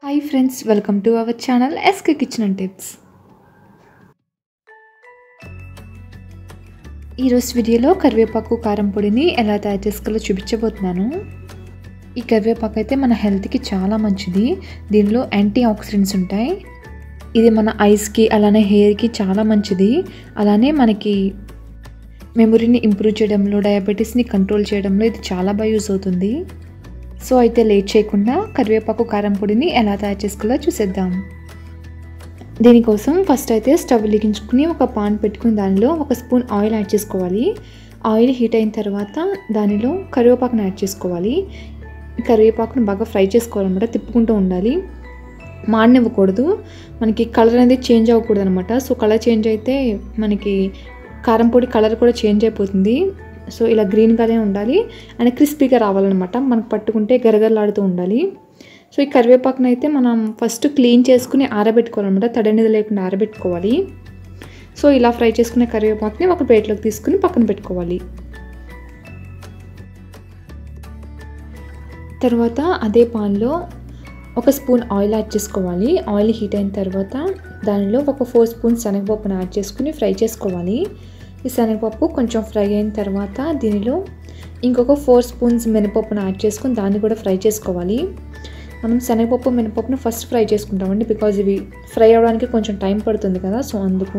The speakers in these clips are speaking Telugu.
hi friends welcome to our channel SK kitchen and tips ఈరోజు వీడియోలో కరివేపాకు కారం పొడిని ఎలా తయారు చేసుకోవాలో చూపించబోతున్నాను ఈ కరివేపాకు అయితే మన హెల్త్కి చాలా మంచిది దీనిలో యాంటీ ఆక్సిడెంట్స్ ఉంటాయి ఇది మన ఐస్కి అలానే హెయిర్కి చాలా మంచిది అలానే మనకి మెమొరీని ఇంప్రూవ్ చేయడంలో డయాబెటీస్ని కంట్రోల్ చేయడంలో ఇది చాలా బాగా యూస్ అవుతుంది సో అయితే లేట్ చేయకుండా కరివేపాకు కారం పొడిని ఎలా తయారు చేసుకోవాలో చూసేద్దాం దీనికోసం ఫస్ట్ అయితే స్టవ్ వెలిగించుకుని ఒక పాన్ పెట్టుకుని దానిలో ఒక స్పూన్ ఆయిల్ యాడ్ చేసుకోవాలి ఆయిల్ హీట్ అయిన తర్వాత దానిలో కరివేపాకుని యాడ్ చేసుకోవాలి కరివేపాకుని బాగా ఫ్రై చేసుకోవాలన్నమాట తిప్పుకుంటూ ఉండాలి మాడనివ్వకూడదు మనకి కలర్ అనేది చేంజ్ అవ్వకూడదు అనమాట సో కలర్ చేంజ్ అయితే మనకి కారం పొడి కలర్ కూడా చేంజ్ అయిపోతుంది సో ఇలా గ్రీన్గానే ఉండాలి అండ్ క్రిస్పీగా రావాలన్నమాట మనకు పట్టుకుంటే గరగరలాడుతూ ఉండాలి సో ఈ కరివేపాకుని అయితే మనం ఫస్ట్ క్లీన్ చేసుకుని ఆరబెట్టుకోవాలన్నమాట తడి అనేది లేకుండా ఆరబెట్టుకోవాలి సో ఇలా ఫ్రై చేసుకునే కరివేపాకుని ఒక ప్లేట్లోకి తీసుకుని పక్కన పెట్టుకోవాలి తర్వాత అదే పాన్లో ఒక స్పూన్ ఆయిల్ యాడ్ చేసుకోవాలి ఆయిల్ హీట్ అయిన తర్వాత దానిలో ఒక ఫోర్ స్పూన్స్ శనగపప్పును యాడ్ చేసుకుని ఫ్రై చేసుకోవాలి ఈ శనగపప్పు కొంచెం ఫ్రై అయిన తర్వాత దీనిలో ఇంకొక ఫోర్ స్పూన్స్ మినపప్పును యాడ్ చేసుకుని దాన్ని కూడా ఫ్రై చేసుకోవాలి మనం శనగపప్పు మినపప్పును ఫస్ట్ ఫ్రై చేసుకుంటామండి బికాజ్ ఇవి ఫ్రై అవ్వడానికి కొంచెం టైం పడుతుంది కదా సో అందుకు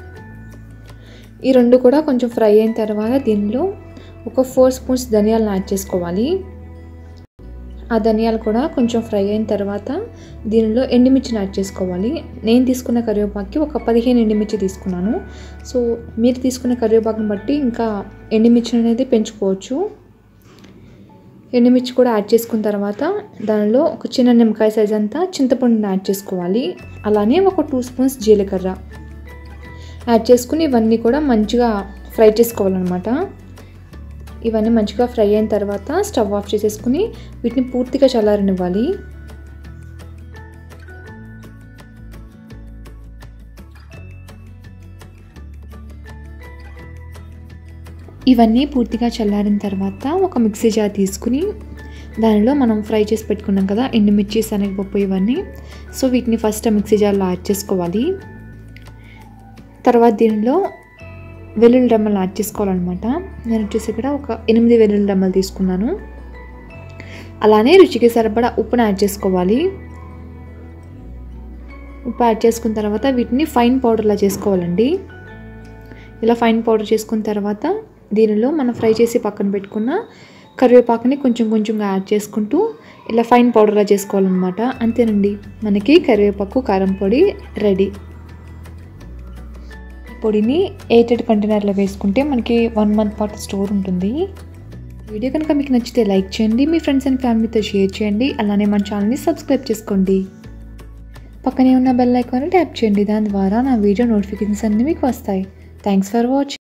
ఈ రెండు కూడా కొంచెం ఫ్రై అయిన తర్వాత దీనిలో ఒక ఫోర్ స్పూన్స్ ధనియాలను యాడ్ చేసుకోవాలి ఆ ధనియాలు కూడా కొంచెం ఫ్రై అయిన తర్వాత దీనిలో ఎండుమిర్చిని యాడ్ చేసుకోవాలి నేను తీసుకున్న కరివేపాకుకి ఒక పదిహేను ఎండుమిర్చి తీసుకున్నాను సో మీరు తీసుకున్న కరివేపాకుని బట్టి ఇంకా ఎండుమిర్చి అనేది పెంచుకోవచ్చు ఎండుమిర్చి కూడా యాడ్ చేసుకున్న తర్వాత దానిలో ఒక చిన్న నిమ్మకాయ సైజ్ అంతా చింతపండుని యాడ్ చేసుకోవాలి అలానే ఒక టూ స్పూన్స్ జీలకర్ర యాడ్ చేసుకుని ఇవన్నీ కూడా మంచిగా ఫ్రై చేసుకోవాలన్నమాట ఇవన్నీ మంచిగా ఫ్రై అయిన తర్వాత స్టవ్ ఆఫ్ చేసేసుకుని వీటిని పూర్తిగా చల్లారనివ్వాలి ఇవన్నీ పూర్తిగా చల్లారిన తర్వాత ఒక మిక్సీ జార్ తీసుకుని దానిలో మనం ఫ్రై చేసి పెట్టుకున్నాం కదా ఎండుమిర్చి శనగపప్పు ఇవన్నీ సో వీటిని ఫస్ట్ మిక్సీ జార్లో యాడ్ చేసుకోవాలి తర్వాత దీనిలో వెల్లుల్లి రెమ్మలు యాడ్ చేసుకోవాలన్నమాట నేను వచ్చేసి ఇక్కడ ఒక ఎనిమిది వెల్లుల్లి రెమ్మలు తీసుకున్నాను అలానే రుచికి సరిపడా ఉప్పును యాడ్ చేసుకోవాలి ఉప్పు యాడ్ చేసుకున్న తర్వాత వీటిని ఫైన్ పౌడర్లా చేసుకోవాలండి ఇలా ఫైన్ పౌడర్ చేసుకున్న తర్వాత దీనిలో మనం ఫ్రై చేసి పక్కన పెట్టుకున్న కరివేపాకుని కొంచెం కొంచెంగా యాడ్ చేసుకుంటూ ఇలా ఫైన్ పౌడర్లా చేసుకోవాలన్నమాట అంతేనండి మనకి కరివేపాకు కారం పొడి రెడీ పొడిని ఎయిటెడ్ కంటైనర్లో వేసుకుంటే మనకి వన్ మంత్ పాటు స్టోర్ ఉంటుంది వీడియో కనుక మీకు నచ్చితే లైక్ చేయండి మీ ఫ్రెండ్స్ అండ్ ఫ్యామిలీతో షేర్ చేయండి అలానే మన ఛానల్ని సబ్స్క్రైబ్ చేసుకోండి పక్కనే ఉన్న బెల్ ఐకాన్ని ట్యాప్ చేయండి దాని ద్వారా నా వీడియో నోటిఫికేషన్స్ అన్నీ మీకు వస్తాయి థ్యాంక్స్ ఫర్ వాచింగ్